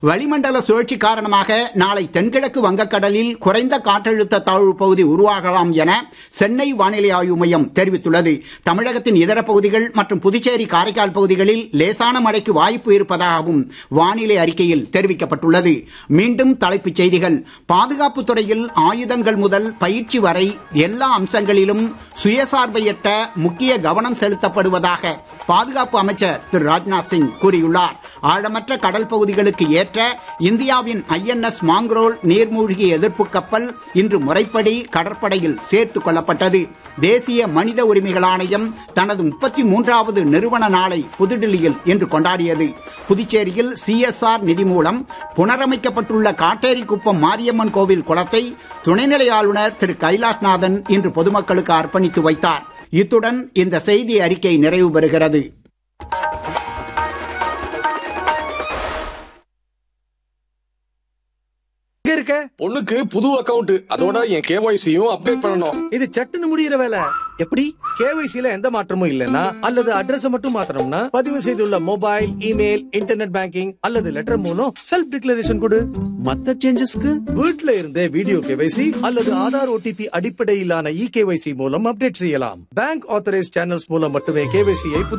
வளிமண்டல சுழற்சி காரணமாக நாளை தென்கிழக்கு வங்கக்கடலில் குறைந்த காற்றழுத்த தாழ்வு பகுதி உருவாகலாம் என சென்னை வானிலை ஆய்வு மையம் தெரிவித்துள்ளது தமிழகத்தின் இதர பகுதிகள் மற்றும் புதுச்சேரி காரைக்கால் பகுதிகளில் லேசான மழைக்கு வாய்ப்பு இருப்பதாகவும் வானிலை அறிக்கையில் தெரிவிக்கப்பட்டுள்ளது மீண்டும் தலைப்புச் செய்திகள் பாதுகாப்பு துறையில் ஆயுதங்கள் முதல் பயிற்சி வரை எல்லா அம்சங்களிலும் சுயசார்பை எட்ட முக்கிய கவனம் செலுத்தப்படுவதாக பாதுகாப்பு அமைச்சர் திரு ராஜ்நாத் சிங் கூறியுள்ளார் ஆழமற்ற கடல் பகுதிகளுக்கு ஏற்ற இந்தியாவின் ஐஎன்எஸ் மாங்க்ரோல் நீர்மூழ்கி எதிர்ப்பு கப்பல் இன்று முறைப்படி கடற்படையில் சேர்த்துக் கொள்ளப்பட்டது தேசிய மனித உரிமைகள் ஆணையம் தனது முப்பத்தி மூன்றாவது நிறுவன நாளை புதுடில்லியில் இன்று கொண்டாடியது புதுச்சேரியில் சிஎஸ்ஆர் நிதி மூலம் புனரமைக்கப்பட்டுள்ள காட்டேரிக்குப்பம் மாரியம்மன் கோவில் குளத்தை துணைநிலை ஆளுநர் திரு கைலாஷ்நாதன் இன்று பொதுமக்களுக்கு அர்ப்பணித்து வைத்தார் இத்துடன் இந்த செய்தி அறிக்கை நிறைவு பெறுகிறது எங்க இருக்க பொண்ணுக்கு புது அக்கவுண்ட் அதோட என் கேஒய்சியும் அப்டேட் பண்ணணும் இது சட்டுன்னு முடியிற வேலை எப்படி கேவைசில எந்த மாற்றமும் இல்லனா அல்லது அட்ரஸ் மட்டும் மாத்தணும்னா பதிவு செய்துள்ள மொபைல் இமெயில் இன்டர்நெட் பேங்கிங் அல்லது லெட்டர் மூலம் செல்ஃப் டிக்ளரேஷன் கொடு மத்த சேஞ்சஸ்க்கு வீட்ல இருந்தே வீடியோ கேவைசி அல்லது ஆதார் ஓடிபி அடிப்படையிலான இ கேவைசி மூலம் அப்டேட் செய்யலாம் பேங்க் ஆத்தரைஸ் சேனல்ஸ் மூலம் மட்டுமே கேவைசியை